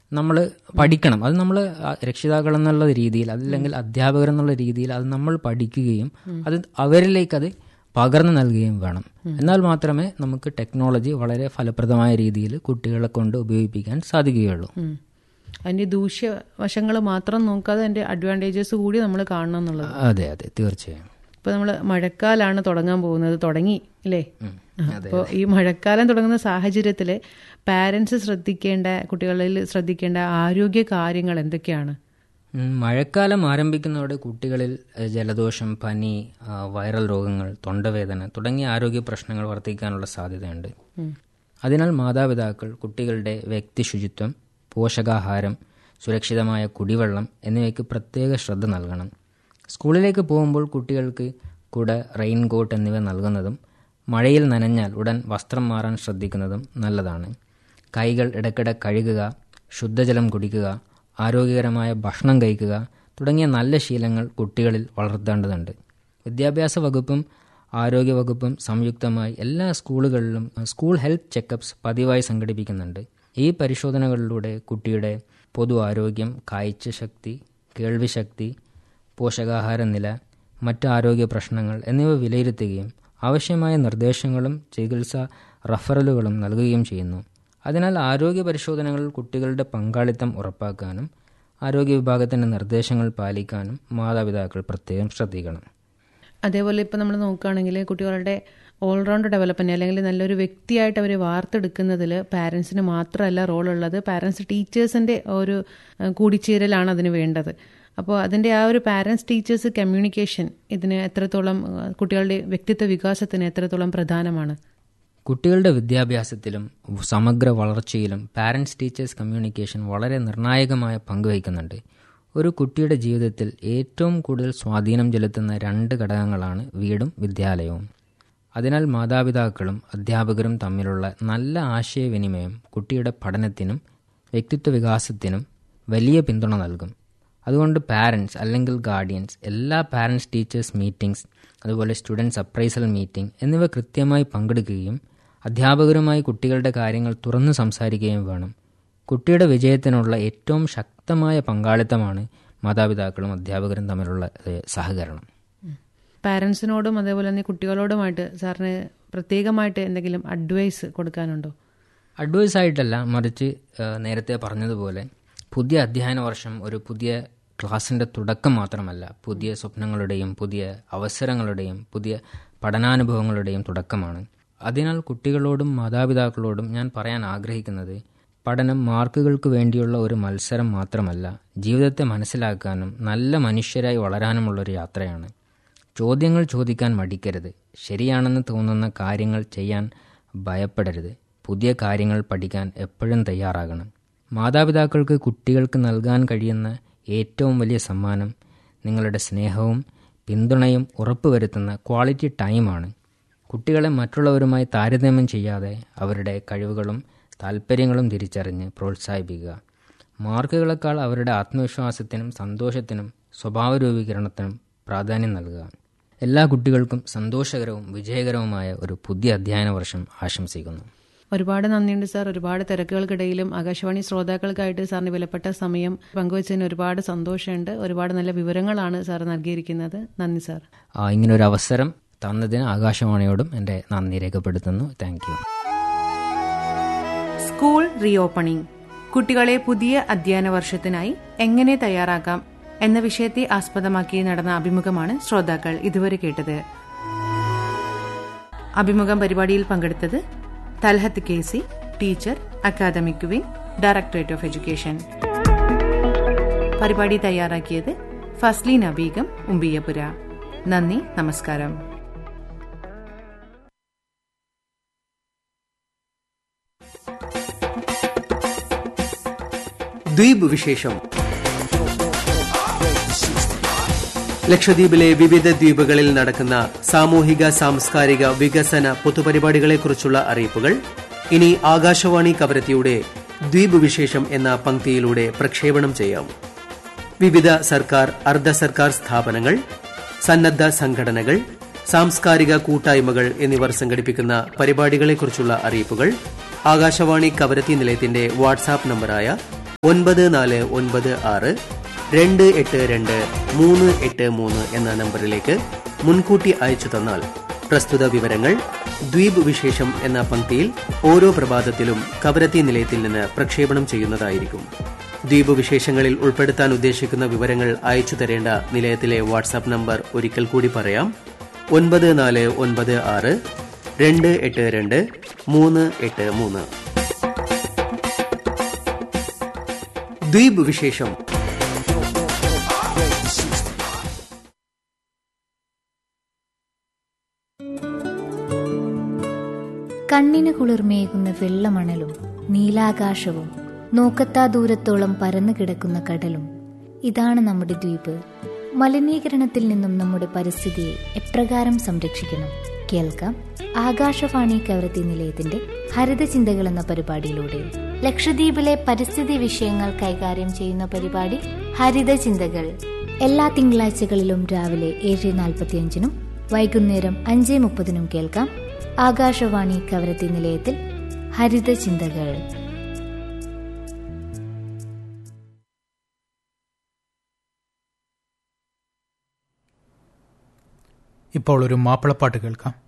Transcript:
നമ്മൾ പഠിക്കണം അത് നമ്മൾ രക്ഷിതാക്കൾ എന്നുള്ള രീതിയിൽ അതല്ലെങ്കിൽ അധ്യാപകർ എന്നുള്ള രീതിയിൽ അത് നമ്മൾ പഠിക്കുകയും അത് അവരിലേക്ക് അത് പകർന്നു നൽകുകയും വേണം എന്നാൽ മാത്രമേ നമുക്ക് ടെക്നോളജി വളരെ ഫലപ്രദമായ രീതിയിൽ കുട്ടികളെ കൊണ്ട് ഉപയോഗിപ്പിക്കാൻ സാധിക്കുകയുള്ളൂ ഉം. അതിന്റെ ദൂഷ്യവശങ്ങൾ മാത്രം നോക്കാതെ അതിന്റെ അഡ്വാൻറ്റേജസ് കൂടി നമ്മൾ കാണണം എന്നുള്ളത് അതെ അതെ തീർച്ചയായും ഇപ്പൊ നമ്മൾ മഴക്കാലാണ് തുടങ്ങാൻ പോകുന്നത് തുടങ്ങി അല്ലേ അപ്പോൾ ഈ മഴക്കാലം തുടങ്ങുന്ന സാഹചര്യത്തിൽ പാരന്റ്സ് ശ്രദ്ധിക്കേണ്ട കുട്ടികളിൽ ശ്രദ്ധിക്കേണ്ട ആരോഗ്യ കാര്യങ്ങൾ എന്തൊക്കെയാണ് ഉം, മഴക്കാലം ആരംഭിക്കുന്നതോടെ കുട്ടികളിൽ എഹ്, ജലദോഷം പനി ആ, വൈറൽ രോഗങ്ങൾ തൊണ്ടവേദന തുടങ്ങിയ ആരോഗ്യ പ്രശ്നങ്ങൾ വർദ്ധിക്കാനുള്ള സാധ്യതയുണ്ട് അതിനാൽ മാതാപിതാക്കൾ കുട്ടികളുടെ വ്യക്തി ശുചിത്വം പോഷകാഹാരം സുരക്ഷിതമായ കുടിവെള്ളം എന്നിവയ്ക്ക് പ്രത്യേക ശ്രദ്ധ നൽകണം സ്കൂളിലേക്ക് പോകുമ്പോൾ കുട്ടികൾക്ക് കുട റെയിൻകോട്ട് എന്നിവ നൽകുന്നതും മഴയിൽ നനഞ്ഞാൽ ഉടൻ വസ്ത്രം മാറാൻ ശ്രദ്ധിക്കുന്നതും നല്ലതാണ് കൈകൾ ഇടയ്ക്കിടെ കഴുകുക ശുദ്ധജലം കുടിക്കുക ആരോഗ്യകരമായ ഭക്ഷണം കഴിക്കുക തുടങ്ങിയ നല്ല ശീലങ്ങൾ കുട്ടികളിൽ വളർത്തേണ്ടതുണ്ട് വിദ്യാഭ്യാസ വകുപ്പും ആരോഗ്യ വകുപ്പും സംയുക്തമായി എല്ലാ സ്കൂളുകളിലും സ്കൂൾ ഹെൽത്ത് ചെക്കപ്സ് പതിവായി സംഘടിപ്പിക്കുന്നുണ്ട് ഈ പരിശോധനകളിലൂടെ കുട്ടിയുടെ പൊതു ആരോഗ്യം കാഴ്ചശക്തി കേൾവിശക്തി പോഷകാഹാര നില മറ്റ് ആരോഗ്യ പ്രശ്നങ്ങൾ എന്നിവ വിലയിരുത്തുകയും ആവശ്യമായ നിർദ്ദേശങ്ങളും ചികിത്സാ റഫറലുകളും നൽകുകയും ചെയ്യുന്നു അതിനാൽ ആരോഗ്യ പരിശോധനകളിൽ കുട്ടികളുടെ പങ്കാളിത്തം ഉറപ്പാക്കാനും ആരോഗ്യ വിഭാഗത്തിൻ്റെ നിർദ്ദേശങ്ങൾ പാലിക്കാനും മാതാപിതാക്കൾ പ്രത്യേകം ശ്രദ്ധിക്കണം അതേപോലെ ഇപ്പം നമ്മൾ നോക്കുകയാണെങ്കിൽ കുട്ടികളുടെ ഓൾറൗണ്ട് ഡെവലപ്മെന്റ് അല്ലെങ്കിൽ നല്ലൊരു വ്യക്തിയായിട്ട് അവരെ വാർത്തെടുക്കുന്നതിൽ പാരൻസിന് മാത്രമല്ല റോൾ ഉള്ളത് പാരൻസ് ടീച്ചേഴ്സിന്റെ ഒരു ഏഹ്, കൂടിച്ചേരലാണ് അതിന് വേണ്ടത് അപ്പോൾ അതിന്റെ ആ ഒരു പാരൻസ് ടീച്ചേഴ്സ് കമ്മ്യൂണിക്കേഷൻ ഇതിന് എത്രത്തോളം ഏഹ്, കുട്ടികളുടെ വ്യക്തിത്വ വികാസത്തിന് എത്രത്തോളം പ്രധാനമാണ് കുട്ടികളുടെ വിദ്യാഭ്യാസത്തിലും സമഗ്ര വളർച്ചയിലും പാരൻസ് ടീച്ചേഴ്സ് കമ്മ്യൂണിക്കേഷൻ വളരെ നിർണായകമായ പങ്ക് വഹിക്കുന്നുണ്ട് ഒരു കുട്ടിയുടെ ജീവിതത്തിൽ ഏറ്റവും കൂടുതൽ സ്വാധീനം ചെലുത്തുന്ന രണ്ട് ഘടകങ്ങളാണ് വീടും വിദ്യാലയവും അതിനാൽ മാതാപിതാക്കളും അധ്യാപകരും തമ്മിലുള്ള നല്ല ആശയവിനിമയം കുട്ടിയുടെ പഠനത്തിനും വ്യക്തിത്വ വികാസത്തിനും വലിയ പിന്തുണ നൽകും അതുകൊണ്ട് പാരൻസ് അല്ലെങ്കിൽ ഗാർഡിയൻസ് എല്ലാ പാരൻസ് ടീച്ചേഴ്സ് മീറ്റിംഗ്സ് അതുപോലെ സ്റ്റുഡൻസ് അപ്രൈസൽ മീറ്റിംഗ് എന്നിവ കൃത്യമായി പങ്കെടുക്കുകയും അധ്യാപകരുമായി കുട്ടികളുടെ കാര്യങ്ങൾ തുറന്നു സംസാരിക്കുകയും വേണം കുട്ടിയുടെ വിജയത്തിനുള്ള ഏറ്റവും ശക്തമായ പങ്കാളിത്തമാണ് മാതാപിതാക്കളും അധ്യാപകരും തമ്മിലുള്ള ഏഹ്, സഹകരണം പാരൻസിനോടും അതേപോലെ തന്നെ കുട്ടികളോടുമായിട്ട് സാറിന് പ്രത്യേകമായിട്ട് എന്തെങ്കിലും അഡ്വൈസ് കൊടുക്കാനുണ്ടോ അഡ്വൈസ് ആയിട്ടല്ല മറിച്ച് ഏഹ്, നേരത്തെ പറഞ്ഞതുപോലെ പുതിയ അധ്യയന വർഷം ഒരു പുതിയ ക്ലാസ്സിൻ്റെ തുടക്കം മാത്രമല്ല പുതിയ സ്വപ്നങ്ങളുടെയും പുതിയ അവസരങ്ങളുടെയും പുതിയ പഠനാനുഭവങ്ങളുടെയും തുടക്കമാണ് അതിനാൽ കുട്ടികളോടും മാതാപിതാക്കളോടും ഞാൻ പറയാൻ ആഗ്രഹിക്കുന്നത് പഠനം മാർക്കുകൾക്ക് വേണ്ടിയുള്ള ഒരു മത്സരം മാത്രമല്ല ജീവിതത്തെ മനസ്സിലാക്കാനും നല്ല മനുഷ്യരായി വളരാനുമുള്ള ഒരു യാത്രയാണ് ചോദ്യങ്ങൾ ചോദിക്കാൻ മടിക്കരുത് ശരിയാണെന്ന് തോന്നുന്ന കാര്യങ്ങൾ ചെയ്യാൻ ഭയപ്പെടരുത് പുതിയ കാര്യങ്ങൾ പഠിക്കാൻ എപ്പോഴും തയ്യാറാകണം മാതാപിതാക്കൾക്ക് കുട്ടികൾക്ക് നൽകാൻ കഴിയുന്ന ഏറ്റവും വലിയ സമ്മാനം നിങ്ങളുടെ സ്നേഹവും പിന്തുണയും ഉറപ്പുവരുത്തുന്ന ക്വാളിറ്റി ടൈമാണ് കുട്ടികളെ മറ്റുള്ളവരുമായി താരതമ്യം ചെയ്യാതെ അവരുടെ കഴിവുകളും താല്പര്യങ്ങളും തിരിച്ചറിഞ്ഞ് പ്രോത്സാഹിപ്പിക്കുക മാർക്കുകളെക്കാൾ അവരുടെ ആത്മവിശ്വാസത്തിനും സന്തോഷത്തിനും സ്വഭാവ രൂപീകരണത്തിനും പ്രാധാന്യം നൽകുക എല്ലാ കുട്ടികൾക്കും സന്തോഷകരവും വിജയകരവുമായ ഒരു പുതിയ അധ്യയന വർഷം ആശംസിക്കുന്നു ഒരുപാട് നന്ദിയുണ്ട് സാർ ഒരുപാട് തിരക്കുകൾക്കിടയിലും ആകാശവാണി ശ്രോതാക്കൾക്കായിട്ട് സാറിന് വിലപ്പെട്ട സമയം പങ്കുവച്ചതിന് ഒരുപാട് സന്തോഷമുണ്ട് ഒരുപാട് നല്ല വിവരങ്ങളാണ് സാർ നൽകിയിരിക്കുന്നത് നന്ദി സാർ ആ, ഇങ്ങനൊരു അവസരം തന്നതിന് ആകാശവാണിയോടും എൻ്റെ നന്ദി രേഖപ്പെടുത്തുന്നു താങ്ക് യു സ്കൂൾ റീഓപ്പണിംഗ് കുട്ടികളെ പുതിയ അധ്യയന വർഷത്തിനായി എങ്ങനെ തയ്യാറാക്കാം എന്ന വിഷയത്തെ ആസ്പദമാക്കി നടന്ന അഭിമുഖമാണ് ശ്രോതാക്കൾ ഇതുവരെ കേട്ടത് അഭിമുഖം പരിപാടിയിൽ പങ്കെടുത്തത് Talhath K C teacher academic wing directorate of education പരിപാടി തയ്യാറാക്കിയത് ഫസ്ലീന ബീഗം ഉമ്പിയപുര നന്ദി നമസ്കാരം ദ്വീപ് വിശേഷം ലക്ഷദ്വീപിലെ വിവിധ ദ്വീപുകളിൽ നടക്കുന്ന സാമൂഹിക സാംസ്കാരിക വികസന പൊതുപരിപാടികളെക്കുറിച്ചുള്ള അറിയിപ്പുകൾ ഇനി ആകാശവാണി കവരത്തിയുടെ ദ്വീപ് വിശേഷം എന്ന പങ്ക്തിയിലൂടെ പ്രക്ഷേപണം ചെയ്യാം വിവിധ സർക്കാർ അർദ്ധ സർക്കാർ സ്ഥാപനങ്ങൾ സന്നദ്ധ സംഘടനകൾ സാംസ്കാരിക കൂട്ടായ്മകൾ എന്നിവർ സംഘടിപ്പിക്കുന്ന പരിപാടികളെക്കുറിച്ചുള്ള അറിയിപ്പുകൾ ആകാശവാണി കവരത്തി നിലയത്തിന്റെ വാട്സാപ്പ് നമ്പറായ ഒൻപത് നാല് ഒൻപത് ആറ് രണ്ട് എട്ട് രണ്ട് മൂന്ന് എട്ട് മൂന്ന് എന്ന നമ്പറിലേക്ക് മുൻകൂട്ടി അയച്ചു തന്നാൽ പ്രസ്തുത വിവരങ്ങൾ ദ്വീപ് വിശേഷം എന്ന പങ്ക്തിയിൽ ഓരോ പ്രഭാതത്തിലും കവരത്തി നിലയത്തിൽ നിന്ന് പ്രക്ഷേപണം ചെയ്യുന്നതായിരിക്കും ദ്വീപ് വിശേഷങ്ങളിൽ ഉൾപ്പെടുത്താൻ ഉദ്ദേശിക്കുന്ന വിവരങ്ങൾ അയച്ചു തരേണ്ട നിലയത്തിലെ വാട്സാപ്പ് നമ്പർ ഒരിക്കൽ കൂടി പറയാം ഒൻപത് നാല് ഒൻപത് ആറ് രണ്ട് എട്ട് രണ്ട് മൂന്ന് എട്ട് മൂന്ന് ദ്വീപ് വിശേഷം കണ്ണിന് കുളിർമേകുന്ന വെള്ളമണലും നീലാകാശവും നോക്കത്താ ദൂരത്തോളം പരന്നു കിടക്കുന്ന കടലും ഇതാണ് നമ്മുടെ ദ്വീപ് മലിനീകരണത്തിൽ നിന്നും നമ്മുടെ പരിസ്ഥിതിയെ എപ്രകാരം സംരക്ഷിക്കണം കേൾക്കാം ആകാശവാണി കവരത്തി നിലയത്തിന്റെ ഹരിത ചിന്തകൾ എന്ന പരിപാടിയിലൂടെ ലക്ഷദ്വീപിലെ പരിസ്ഥിതി വിഷയങ്ങൾ കൈകാര്യം ചെയ്യുന്ന പരിപാടി ഹരിത ചിന്തകൾ എല്ലാ തിങ്കളാഴ്ചകളിലും രാവിലെ ഏഴ് നാൽപ്പത്തിയഞ്ചിനും വൈകുന്നേരം അഞ്ച് മുപ്പതിനും കേൾക്കാം ആകാശവാണി കവരത്തി നിലയത്തിൽ ഹരിത ചിന്തകൾ ഇപ്പോൾ ഒരു മാപ്പിളപ്പാട്ട് കേൾക്കാം